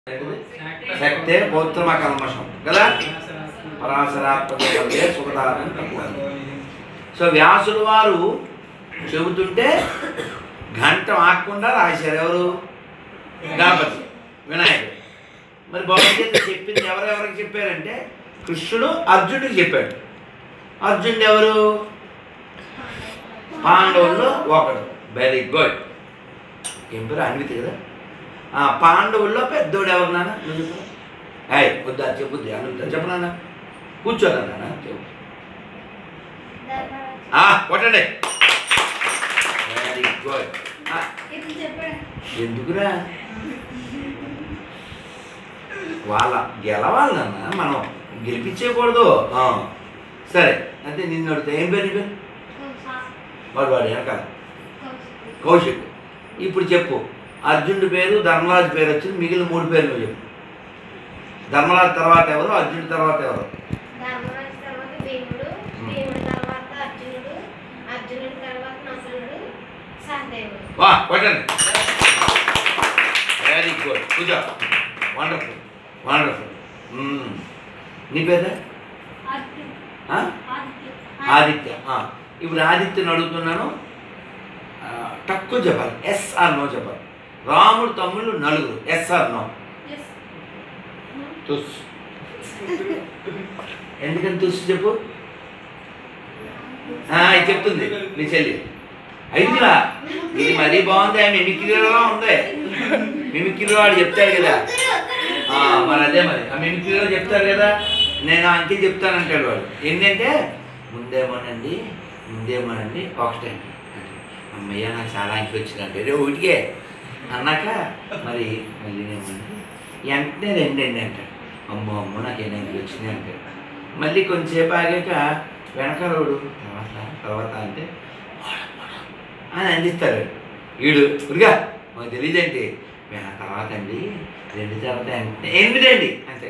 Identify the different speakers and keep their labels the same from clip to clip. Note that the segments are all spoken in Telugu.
Speaker 1: శక్తే పౌత్రమ కల్మషం కదా పరాశరాత్మకే సుఖదారం సో వ్యాసుడు వారు చెబుతుంటే గంట ఆకుండా రాశారు ఎవరు గణపతి వినాయకుడు మరి భగవద్గీత చెప్పింది ఎవరెవరికి చెప్పారంటే కృష్ణుడు అర్జునుడికి చెప్పాడు అర్జునుడు ఎవరు పాండవుల్లో ఒకడు వెరీ గుడ్ ఏం పేరు అన్వితి కదా ఆ పాండవుల్లో పెద్దోడు ఎవరు నాన్న నువ్వు చెప్పు అయ్ వద్దా చెప్పొద్దు అన్విత చెప్పు నాన్న కూర్చోరా నాన్న చెప్పు ఆ, కొట్టండి వెరీ గుడ్ ఎందుకురా వాళ్ళ గెలవాలి నాన్న మనం గెలిపించేయకూడదు ఆ, సరే అయితే నిన్ను అడిగితే ఏం పేరు నీ పేరు వాడు వాడు వెనకాల కౌశిక్ ఇప్పుడు చెప్పు అర్జునుడి పేరు ధర్మరాజు పేరు వచ్చింది మిగిలిన మూడు పేర్లు నువ్వు చెప్పు ధర్మరాజు తర్వాత ఎవరు అర్జునుడి తర్వాత ఎవరు
Speaker 2: ధర్మరాజు తర్వాత భీముడు భీముడి తర్వాత అర్జునుడు అర్జునుడి తర్వాత నకులుడు సహదేవుడు
Speaker 1: వా కొట్టండి very good Pooja wonderful wonderful నీ పేరు ఆదిత్య ఆ, ఇప్పుడు ఆదిత్యని అడుగుతున్నాను ఆ, తక్కువ చెప్పాలి ఎస్ ఆర్ నో చెప్పాలి రాముడు తమ్ముళ్ళు నలుగురు ఎస్ ఆర్ నో తుస్ ఎందుకని తుస్ చెప్పు ఆ, ఇది చెప్తుంది నీ చెల్లి ఐదుగురా ఇది మరీ బాగుంది మిమిక్రీలో ఉంది మిమిక్రీలో వాడు చెప్తాడు కదా ఆ, మరి అదే మరి ఆ మిమిక్రీలో చెప్తారు కదా నేను ఆ అంకె చెప్తానంటాడు వాడు ఏంటంటే ముందేమోనండి ముందేమోనండి ఒకటండి అంటే, అమ్మయ్య నాకు చాలా అంకెలు వచ్చిందంటే రే ఒకటికే అన్నాక మరి మళ్ళీ ఏమండి వెంటనే రెండండి అంటాడు అమ్మో అమ్మో నాకు ఎన్ని అంకెలు వచ్చినాయి అంటాడు మళ్ళీ కొంచెంసేపు ఆగాక వెనకాలోడు తర్వాత తర్వాత అంటే అని అందిస్తారు వీడు ఉరిగా మాకు తెలియదండి మేము ఆ తర్వాత అండి రెండు తర్వాత అంటే ఎనిమిది అండి అంతే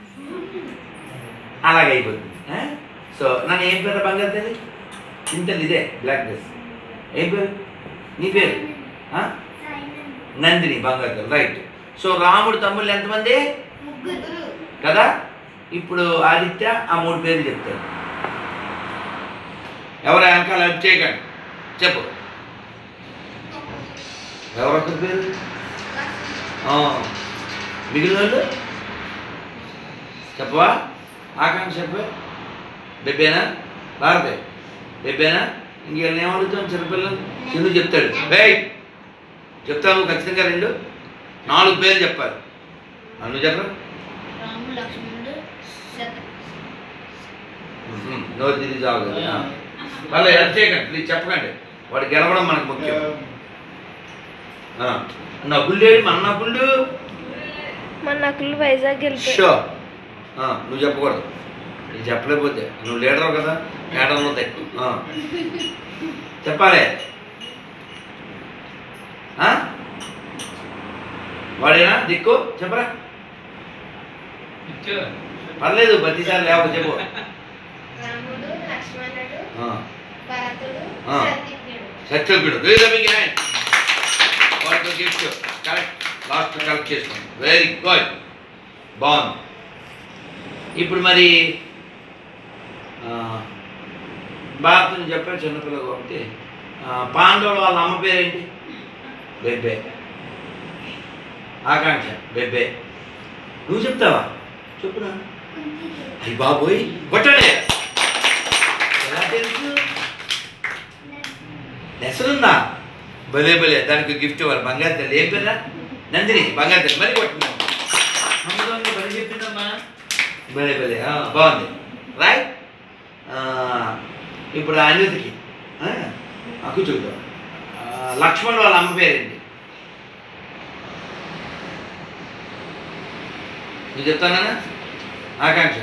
Speaker 1: అలాగే అయిపోతుంది ఆ? సో నన్ను ఏం పేరు బంగారు తల్లి ఇంతలు ఇదే బ్లాక్ డ్రెస్ ఏం పేరు నీ పేరు ఆ? నందిని బంగారు తల్లి రైట్ సో రాముడు తమ్ముళ్ళు ఎంతమంది
Speaker 2: ముగ్గురు
Speaker 1: కదా ఇప్పుడు ఆదిత్య ఆ మూడు పేర్లు చెప్తారు ఎవరు వెనకాల హెల్ప్ చేయకండి చెప్పు ఎవరొకరి పేరు ఆ, మిగిలిన వాళ్ళు చెప్పవా ఆకాంక్ష చెప్పు బెబ్బేనా భారతే బెబ్బేనా ఇంకెళ్ళి ఏమడుగుతాం చిన్నపిల్లలు చిన్న చెప్తాడు బే చెప్తాను ఖచ్చితంగా రెండు నాలుగు పేర్లు చెప్పాలి నన్ను చెప్పరా
Speaker 2: రాముడు లక్ష్మణుడు శత-
Speaker 1: నోరు తిరిగి చావు వాళ్ళు హెల్ప్ చేయకండి ప్లీజ్ చెప్పకండి వాడు గెలవడం మనకు ముఖ్యం ఆ, నకులేడు మన నకుళ్ళు
Speaker 2: మన నకులు వైజాగ్ గెలిపాడు
Speaker 1: షో ఆ, నువ్వు చెప్పకూడదు నువ్వు చెప్పలేకపోతే నువ్వు లీడర్ కదా లీడర్లో తక్కువ ఆ. చెప్పాలి ఆ? వాడేనా దిక్కు చెప్పరా పర్లేదు ప్రతిసారి లేవు చెప్పు
Speaker 2: రాముడు లక్ష్మణుడు
Speaker 1: ఆ.
Speaker 2: భరతుడు
Speaker 1: ఆ.
Speaker 2: శత్రుఘ్నుడు
Speaker 1: సత్యజ్ఞుడు వెరీ బిగ్ హ్యాండ్ వాటితో గిఫ్ట్ కరెక్ట్ లాస్ట్ కరెక్ట్ చేసుకోండి వెరీ గుడ్ బాగుంది ఇప్పుడు మరి ఆ, భారతం చెప్పారు చిన్నపిల్ల కాబట్టి ఆ, పాండవుల వాళ్ళ అమ్మ పేరేంటి బెబ్బే ఆకాంక్ష బెబ్బే నువ్వు చెప్తావా చెప్పునా అయ్యి బాబోయ్ కొట్టడే ఎలా తెలుసు నెసలుందా భలే భలే దానికి గిఫ్ట్ ఇవ్వాలి బంగారు తల్లి ఏం పేరా నందిని బంగారు తల్లి మరి కొట్టిందా అమ్మగారు భలే చెప్పిందమ్మా భలే భలే ఆ, బాగుంది రైట్ ఇప్పుడు అనితకి కూర్చోదు లక్ష్మణ్ వాళ్ళ అమ్మ పేరేంటి నువ్వు చెప్తానా ఆకాంక్ష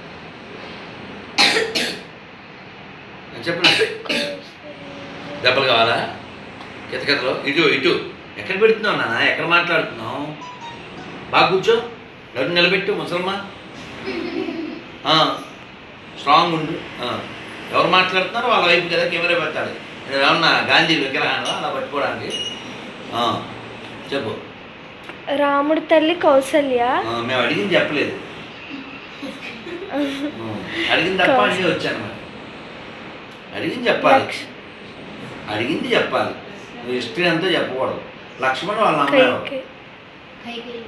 Speaker 1: చెప్పు దెబ్బలు కావాలా కితకితలో ఇటు ఇటు ఎక్కడ పెడుతున్నావు నాన్న ఎక్కడ మాట్లాడుతున్నావు బాగా కూర్చో నడు నిలబెట్టు ముసలమ్మా ఆ, స్ట్రాంగ్ ఉండు ఆ, ఎవరు మాట్లాడుతున్నారో వాళ్ళ వైపు కదా కెమెరా పెట్టాలి నేను ఏమన్నా గాంధీ విగ్రహాలు అలా పట్టుకోవడానికి ఆ, చెప్పు
Speaker 2: రాముడి తల్లి కౌసల్య
Speaker 1: ఆ, మేము అడిగింది చెప్పలేదు ఆ, అడిగింది తప్ప అన్నీ వచ్చాను మరి అడిగింది చెప్పాలి
Speaker 2: లక్ష్-
Speaker 1: అడిగింది చెప్పాలి హిస్టరీ అంతా చెప్పకూడదు లక్ష్మణ్ వాళ్ళ అమ్మాయి ఎవరు?
Speaker 2: కైకేయి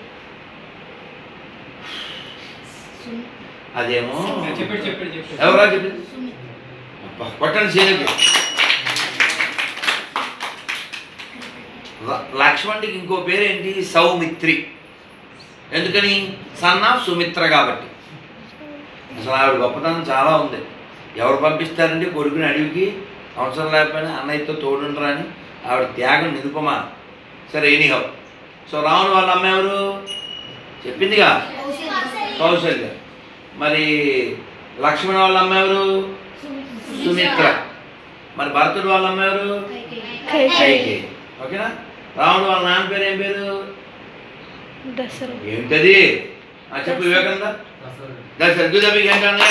Speaker 1: అదేమో
Speaker 3: చెప్పండి చెప్పండి చెప్పండి
Speaker 1: ఎవరా చెప్పింది అబ్బా, కొట్టండి సీనుకి ల- లక్ష్మణుడికి ఇంకో పేరేంటి సౌమిత్రి ఎందుకని సన్ ఆఫ్ సుమిత్ర కాబట్టి అసలు ఆవిడ గొప్పతనం చాలా ఉంది ఎవరు పంపిస్తారండి కొడుకుని అడవికి అవసరం లేకపోయినా అన్నయ్యతో తోడుండరా అని ఆవిడ త్యాగం నిరుపమానం సరే ఎనీహౌ సో రావణ్ వాళ్ళ అమ్మ ఎవరు చెప్పిందిగా కౌశల్య మరి లక్ష్మణ వాళ్ళ అమ్మ ఎవరు సుమిత్ర మరి భరతుడు వాళ్ళ అమ్మ ఎవరు
Speaker 2: కైకేయి
Speaker 1: కైకేయి ఓకేనా రావణుడు వాళ్ళ నాన్న పేరు ఏం పేరు
Speaker 2: దసరా
Speaker 1: ఏమిటది ఆ చెప్పు వివేకానంద దశరథుడు ఏంటన్నా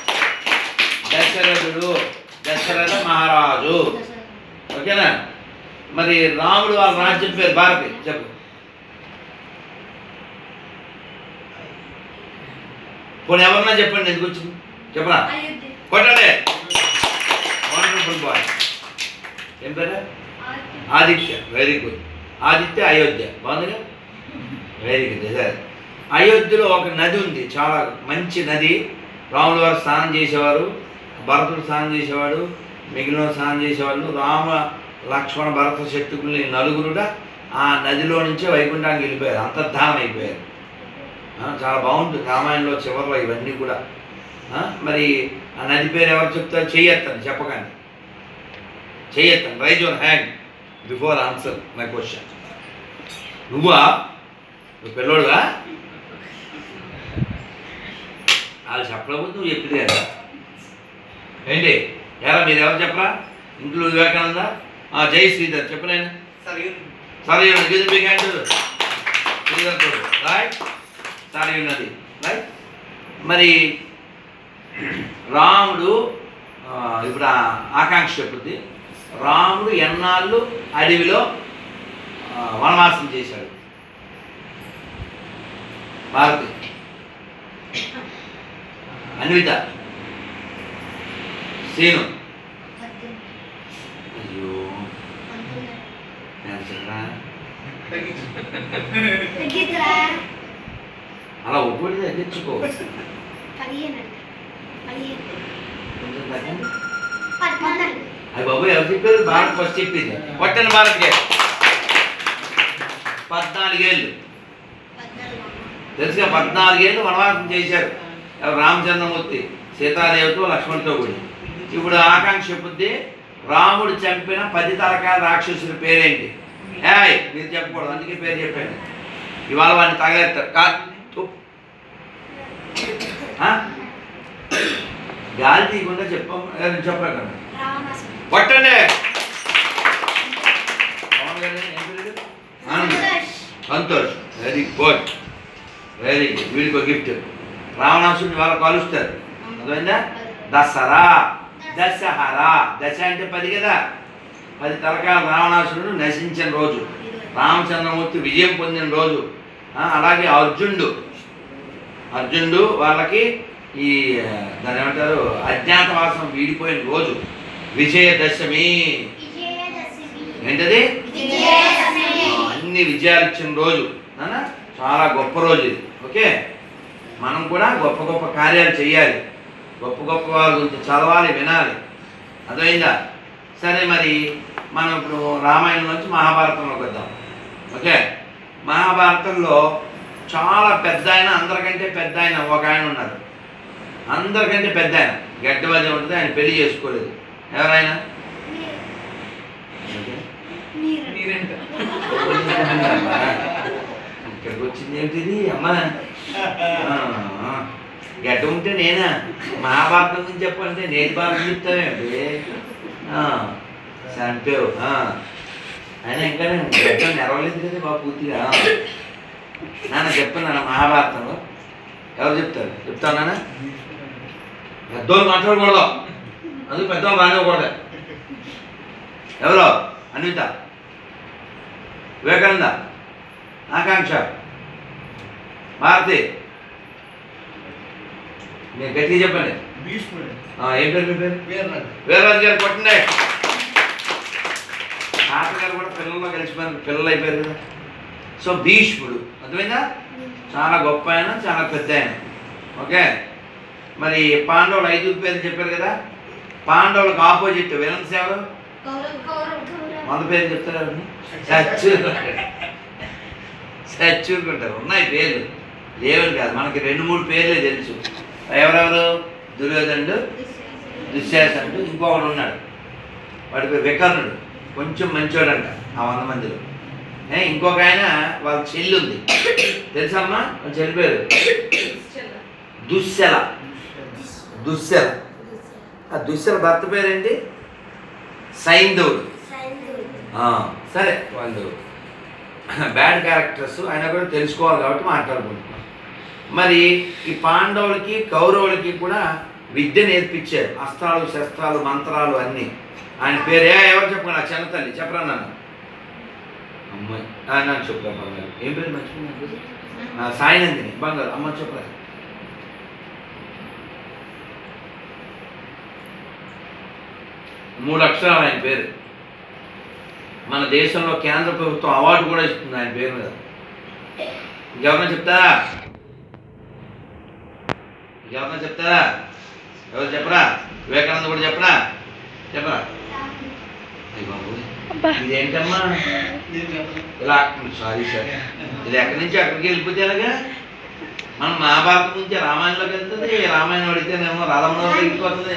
Speaker 1: దశరథుడు దశరథ మహారాజు ఓకేనా మరి రాముడు వాళ్ళ రాజ్యం పేరు భారతి చెప్పు పోనీ ఎవరన్నా చెప్పండి ఎందుకు వచ్చింది చెప్పరా కొట్టండి వండర్ఫుల్ బాయ్ ఏం పేరు ఆదిత్య వెరీ గుడ్ ఆదిత్య అయోధ్య బాగుందిగా వెరీ గుడ్ సరే అయోధ్యలో ఒక నది ఉంది చాలా మంచి నది రాముల వారు స్నానం చేసేవారు భరతుడు స్నానం చేసేవాడు మిగిలిన స్నానం చేసేవాళ్ళు రామ లక్ష్మణ భరత శత్రుఘ్నులు ఈ నలుగురుగా ఆ నదిలో నుంచే వైకుంఠానికి వెళ్ళిపోయారు అంతర్ధానం అయిపోయారు ఆ, చాలా బాగుంటుంది రామాయణంలో చివరిలో ఇవన్నీ కూడా ఆ, మరి ఆ నది పేరు ఎవరు చెప్తారు చెయ్యొద్దని చెప్పకండి చెయ్యొద్దని raise your hand before answer my question నువ్వా నువ్వు పిల్లోడుగా వాళ్ళు చెప్పలేకపోతే నువ్వు చెప్పింది కదా ఏంటి ఎలా మీరు ఎవరు చెప్పరా ఇంట్లో వివేకానంద ఆ, జై శ్రీధర్ చెప్పలేను సరే గిజ్ బిగ్ హ్యాండ్ శ్రీధర్ చూడు రైట్ సరే ఉన్నది రైట్ మరి రాముడు ఆ, ఇప్పుడు ఆ ఆకాంక్ష చెప్పుద్ది రాముడు ఎన్నాళ్ళు అడవిలో ఆ, వనవాసం చేశాడు భారతి అన్విత సీను అయ్యో నేను చెప్పరా? అలా ఒక్కటి తగ్గించుకో కొంచెం తగ్గండి. అయ్యి బాబు ఎవరు చెప్పారు భారత్ ఫస్ట్ చెప్పింది కొట్టండి భారత్కి పద్నాలుగేళ్ళు తెలుసుగా పద్నాలుగేళ్ళు వనవాసం చేశారు ఎవరు రామచంద్రమూర్తి సీతాదేవితో లక్ష్మణ్తో కూడి ఇప్పుడు ఆకాంక్ష చెప్పుద్ది రాముడు చంపిన పది తరకాల రాక్షసుల పేరేంటి ఏయ్ మీరు చెప్పకూడదు అందుకే పేరు చెప్పాను ఇవాళ వాడిని తగలేస్తారు కా తు. ఆ? గాలి తీయకుండా చెప్పం చెప్పరా కదా కొట్టండి పవన్ గారు ఏం పేరు? Anand. Santosh very good very good వీడికి ఒక గిఫ్ట్ రావణాసుడిని వాళ్ళు కాలుస్తారు అర్థమైందా దసరా దశహరా దశ అంటే పది కదా పది తలకాల రావణాసురుడు నశించిన రోజు రామచంద్రమూర్తి విజయం పొందిన రోజు ఆ, అలాగే అర్జునుడు అర్జునుడు వాళ్ళకి ఈ ఆ, దాని ఏమంటారు అజ్ఞాతవాసం వీడిపోయిన రోజు విజయదశమి ఏంటది ఆ, అన్ని విజయాలు ఇచ్చిన రోజు నాన్న చాలా గొప్ప రోజు ఇది ఓకే మనం కూడా గొప్ప గొప్ప కార్యాలు చేయాలి గొప్ప గొప్ప వాళ్ళ గురించి చదవాలి వినాలి అర్థమైందా సరే మరి మనం ఇప్పుడు రామాయణం నుంచి మహాభారతంలోకి వద్దాం ఓకే మహాభారతంలో చాలా పెద్ద ఆయన అందరికంటే పెద్ద ఆయన ఒక ఆయన ఉన్నారు అందరికంటే పెద్ద ఆయన గడ్డవాజ ఉంటుంది ఆయన పెళ్లి చేసుకోలేదు ఎవరైనా ఓకే.
Speaker 3: మీరేంట
Speaker 1: ఇక్కడికి వచ్చింది ఏమిటిది అమ్మా ఆ, గడ్డ ఉంటే నేనా మహాభారతం గురించి చెప్పాలంటే నేటి భారతం చెప్తావేంటి ఆ, చంపావు ఆ. అయినా ఇంకా నేను గడ్డ నెరవలేదు కదా బాబు పూర్తిగా నాన్న చెప్పాను నాన్న మహాభారతంలో ఎవరు చెప్తారు చెప్తాను నాన్న పెద్దోళ్ళు మాట్లాడకూడదు అందుకు పెద్దోళ్ళు రానివ్వకూడదు ఎవరో అన్విత వివేకానంద ఆకాంక్ష మారుతి మీరు గట్టిగా చెప్పండి
Speaker 4: భీష్ముడు
Speaker 1: ఆ, ఏం పేరు మీ పేరు
Speaker 4: వీరరాజు
Speaker 1: వీరరాజు గారు కొట్టండి తాతగారు కూడా పిల్లల్లో కలిసిపోయారు పిల్లలు అయిపోయారు కదా సో భీష్ముడు అర్థమైందా చాలా గొప్ప ఆయన చాలా పెద్ద ఆయన ఓకే మరి పాండవులు ఐదుగురు పేర్లు చెప్పారు కదా పాండవులకు ఆపోజిట్ విలన్స్ ఎవరు వంద పేర్లు చెప్తారు ఎవరిని సచ్చూరు సచ్చూరుకుంటారు ఉన్నాయి పేర్లు లేవని కాదు మనకి రెండు మూడు పేర్లే తెలుసు ఎవరెవరు దుర్యోధనుడు దుశ్శాసనుడు ఇంకొకడు ఉన్నాడు వాడి పేరు వికర్ణుడు కొంచెం మంచోడంట ఆ వంద మందిలో ఏ, ఇంకొక ఆయన వాళ్ళ చెల్లి ఉంది తెలుసమ్మా వాళ్ళ చెల్లి పేరు దుశ్శల దుశ్శల ఆ దుశ్శల భర్త పేరేంటి సైంధవుడు ఆ, సరే వాళ్ళు బ్యాడ్ క్యారెక్టర్స్ ఆయన కూడా తెలుసుకోవాలి కాబట్టి మాట్లాడుకుంటున్నాం మరి ఈ పాండవులకి కౌరవులకి కూడా విద్య నేర్పించారు అస్త్రాలు శస్త్రాలు మంత్రాలు అన్నీ ఆయన పేరు ఏ ఎవరు చెప్పండి నా చిన్న తల్లి చెప్పరా నన్ను అమ్మాయి ఆ, నాకు చెప్పురా బంగారు ఏం పేరు మర్చిపోయినా సాయినందిని బంగారు అమ్మ చెప్పరా మూడు అక్షరాలు ఆయన పేరు మన దేశంలో కేంద్ర ప్రభుత్వం అవార్డు కూడా ఇస్తుంది ఆయన పేరు మీద ఇంకెవరైనా చెప్తారా ఇంకెవరైనా చెప్తారా ఎవరు చెప్పరా వివేకానంద కూడా చెప్పరా చెప్పరా అయ్య బాబోయ్.
Speaker 2: అబ్బా
Speaker 1: ఇదేంటమ్మా ఇలా సారీ సార్ ఇది ఎక్కడి నుంచి అక్కడికి వెళ్ళిపోతే ఎలాగా మనం మహాభారతం నుంచి రామాయణంలోకి వెళ్తుంది రామాయణం అడిగితేనేమో రాధమ్మలో వెళ్ళిపోతుంది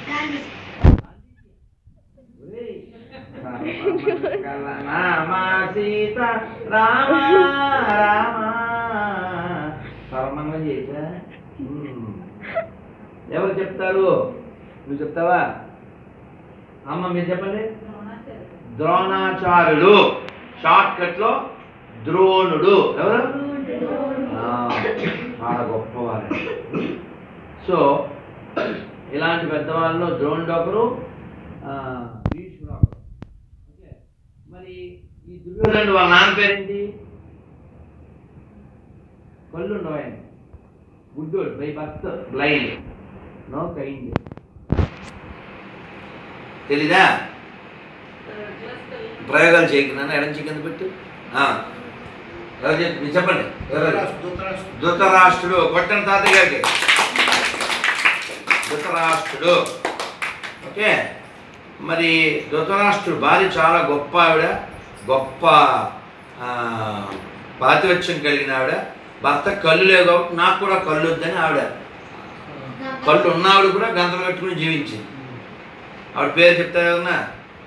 Speaker 1: రామ సీత రామ రామ సర్వంగా చేసా ఉమ్. ఎవరు చెప్తారు నువ్వు చెప్తావా అమ్మ మీరు చెప్పండి ద్రోణాచార్యుడు షార్ట్ కట్ లో ద్రోణుడు ఎవరు ఆ, చాలా గొప్పవారు సో ఇలాంటి పెద్దవాళ్ళలో ద్రోణుడు ఒకరు ఆ, భీష్ముడు ఒకరు ఓకే. మరి ఈ దుర్యోధనుడు వాళ్ళ నాన్న పేరేంటి కళ్ళు ఉండవు ఆయన గుడ్డోడు by birth blind no kind తెలీదా ప్రయోగాలు చేయకుండా ఎడం చికెన్ పెట్టు ఆ. ఎవరు చెప్ప- మీరు చెప్పండి ఎవరు
Speaker 4: ధృతరాష్ట్రుడు
Speaker 1: ధృతరాష్ట్రుడు కొట్టండి తాతయ్య గారికి ధృతరాష్ట్రుడు ఓకే మరి ధృతరాష్ట్రుడు భార్య చాలా గొప్ప ఆవిడ గొప్ప ఆ, పాతివత్యం కలిగిన ఆవిడ భర్త కళ్ళు లేవు కాబట్టి నాకు కూడా కళ్ళు వద్దని ఆవిడ కళ్ళు ఉన్న ఆవిడ కూడా గంతలు కట్టుకుని జీవించింది ఆవిడ పేరు చెప్తారు కదన్నా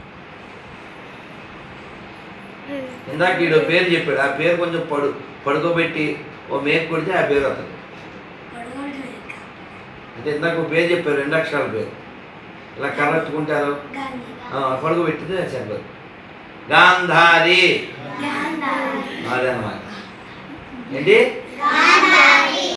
Speaker 1: ఇందాక ఈడు పేరు చెప్పాడు ఆ పేరు కొంచెం పడు పడుకోబెట్టి ఓ మేకు కొడితే ఆ పేరు వస్తుంది అంటే ఇందాక ఓ పేరు చెప్పారు రెండు అక్షరాల పేరు ఇలా కర్రట్టుకుంటారు పడుకోబెట్టితే చెప్పదు గాంధారి అదనమాట ఏంటి